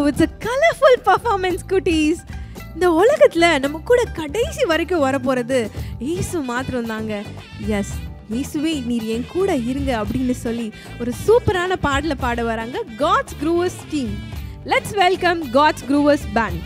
It's a colourful performance குட்டீஸ் இந்த உலகத்தில் நம்ம கூட கடைசி வரைக்கும் வரப்போகிறது இயேசு மாத்திரம் தாங்க எஸ் இயேசுவே நீர் என் கூட இருங்க அப்படின்னு சொல்லி ஒரு சூப்பரான பாடலை பாட வராங்க Gods Groovers team let's welcome Gods Groovers band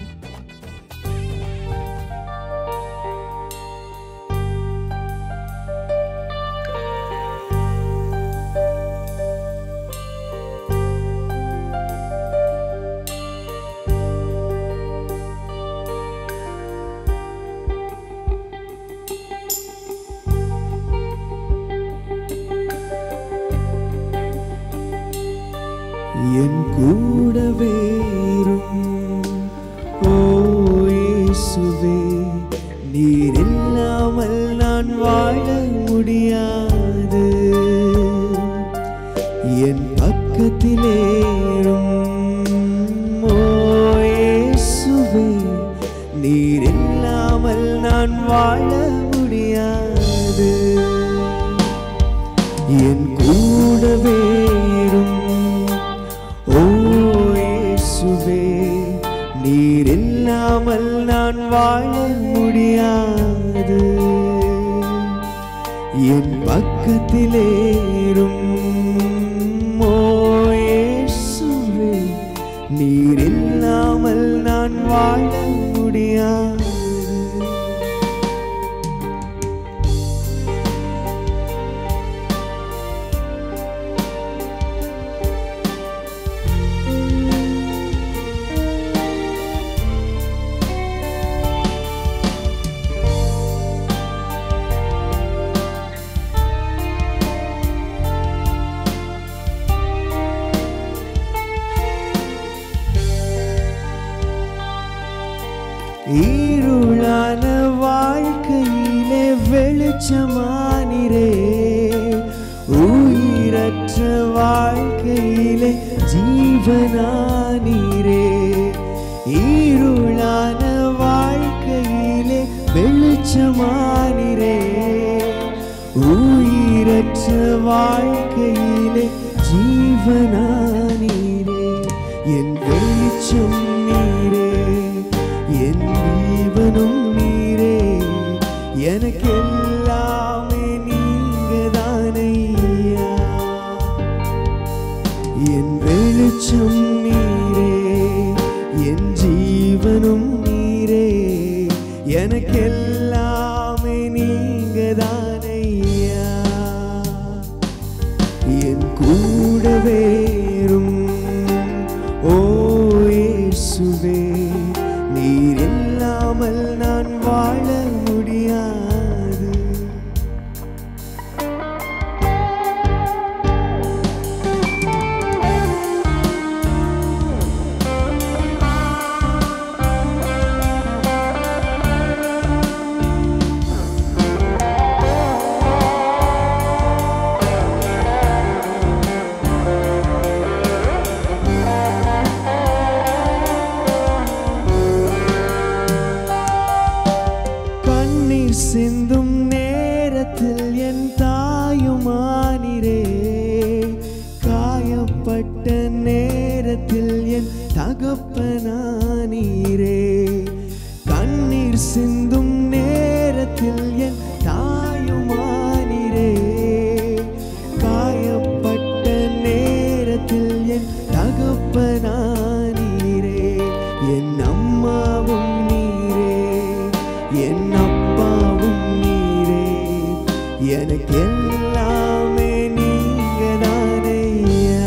என் கூடவே இரும். ஓ இயேசுவே நீர் இல்லாமல் நான் வாழ முடியாது என் பக்கத்திலே இரும். ஓ இயேசுவே நீர் இல்லாமல் நான் வாழ முடியாது என் கூடவே இரும். ஓ இயேசுவே நீர் இல்லாமல் நான் வாழ முடியாது என் பக்கத்திலே இரும். ஓ இயேசுவே நீர் இல்லாமல் நான் வாழ முடியாது இருளான வாழ்க்கையிலே வெளிச்சமானிரே உயிரற்ற வாழ்க்கையிலே ஜீவனானீரே இருளான வாழ்க்கையிலே வெளிச்சமானிரே உயிரற்ற வாழ்க்கையிலே ஜீவனானீரே என் வெளிச்சம் நீரே என் ஜீவனும் நீரே எனக்கு எல்லாமே நீங்க தானையா என் வெளிச்சம் நீரே என் ஜீவனும் நீரே எனக்கு எல்லாமே நீங்க தானையா என் கூடவே இரும். ஓ இயேசுவே நீர் இல்லாமல் நான் வாழ முடியாது கண்ணீர் சிந்தும் நேரத்தில் என் தாயுமானிரே காயப்பட்ட நேரத்தில் என் தகப்பனானீரே கண்ணீர் சிந்தும் நேரத்தில் என் தாயுமானிரே காயப்பட்ட நேரத்தில் என் தகப்பனானீரே என் அம்மாவும் நீரே என் அப்பாவும் நீரே எனக்கு எல்லாமே நீங்க தானையா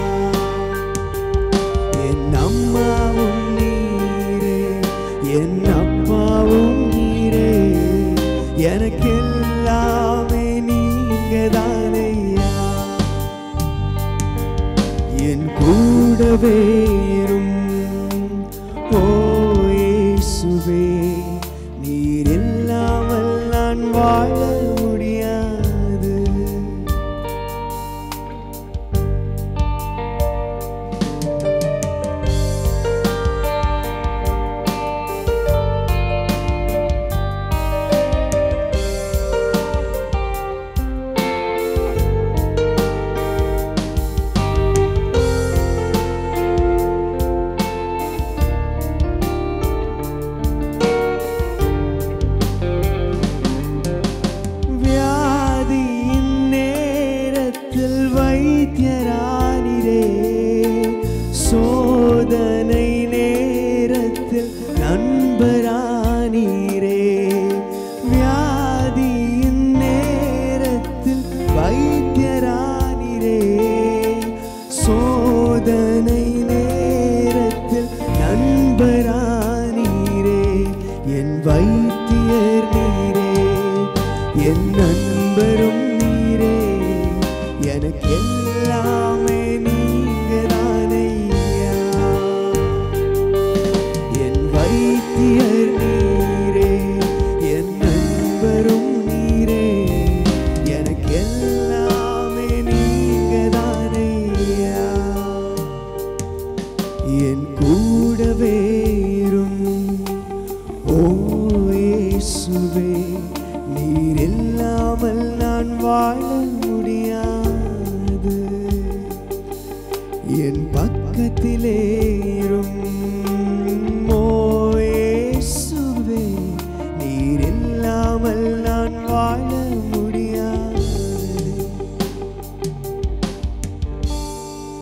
என் அம்மாவும் நீரே என் அப்பாவும் நீரே எனக்கு எல்லாமே நீங்க தானையா என் கூடவே இரும். ஓ இயேசுவே நீர் இல்லாமல் நான் வாழ முடியாது தன்